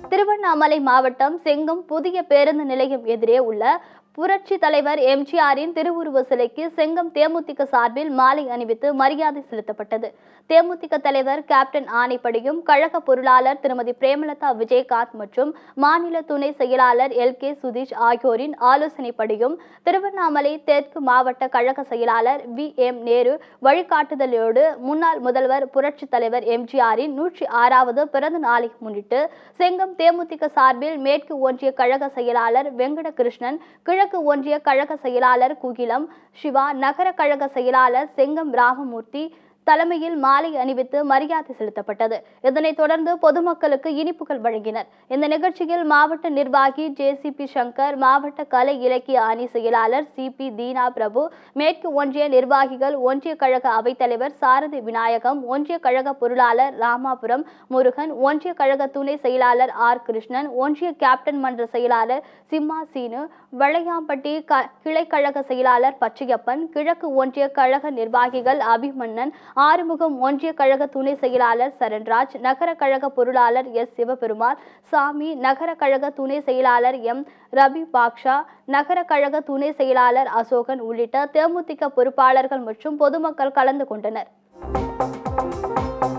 திருவண்ணாமலை மாவட்டம் செங்கம் புதிய பேருந்து நிலையம் எதிரே உள்ள புரட்சி தலைவர் எம்ஜிஆரின் திருவுருவ சிலைக்கு செங்கம் தேமுதிக சார்பில் மாலை அணிவித்து மரியாதை செலுத்தப்பட்டது தேமுதிக தலைவர் கேப்டன் ஆணைப்படியும் கழக பொருளாளர் திருமதி பிரேமலதா விஜயகாந்த் மற்றும் மாநில துணை செயலாளர் எல் கே சுதீஷ் ஆகியோரின் ஆலோசனைப்படியும் திருவண்ணாமலை தெற்கு மாவட்ட கழக செயலாளர் வி எம் நேரு வழிகாட்டுதலோடு முன்னாள் முதல்வர் புரட்சி தலைவர் எம்ஜிஆரின் நூற்றி ஆறாவது பிறந்த நாளை முன்னிட்டு செங்கம் தேமுதிக சார்பில் மேற்கு ஒன்றிய கழக செயலாளர் வெங்கடகிருஷ்ணன் கிழக்கு ஒன்றிய கழக செயலாளர் குகிலம் சிவா நகர கழக செயலாளர் செங்கம் ராமமூர்த்தி தலைமையில் மாலை அணிவித்து மரியாதை செலுத்தப்பட்டது இதனைத் தொடர்ந்து பொதுமக்களுக்கு இனிப்புகள் வழங்கினர் இந்த நிகழ்ச்சியில் மாவட்ட நிர்வாகி ஜேசிபி சங்கர் மாவட்ட கலை இலக்கிய அணி செயலாளர் சிபி தீனா பிரபு மேற்கு ஒன்றிய நிர்வாகிகள் ஒன்றிய கழக அவைத்தலைவர் சாரதி விநாயகம் ஒன்றிய கழக பொருளாளர் ராமாபுரம் முருகன் ஒன்றிய கழக துணை செயலாளர் ஆர் கிருஷ்ணன் ஒன்றிய கேப்டன் மன்ற செயலாளர் சிம்மா சீனு வளையாம்பட்டி க கிளைக்கழக செயலாளர் பச்சையப்பன் கிழக்கு ஒன்றிய கழக நிர்வாகிகள் அபிமன்னன் ஆறுமுகம் ஒன்றிய கழக துணை செயலாளர் சரண்ராஜ் நகர கழக பொருளாளர் எஸ் சிவபெருமாள் சாமி நகர கழக துணை செயலாளர் எம் ரபி பாக்ஷா நகர கழக துணை செயலாளர் அசோகன் உள்ளிட்ட தேமுதிக பொறுப்பாளர்கள் மற்றும் பொதுமக்கள் கலந்து கொண்டனர்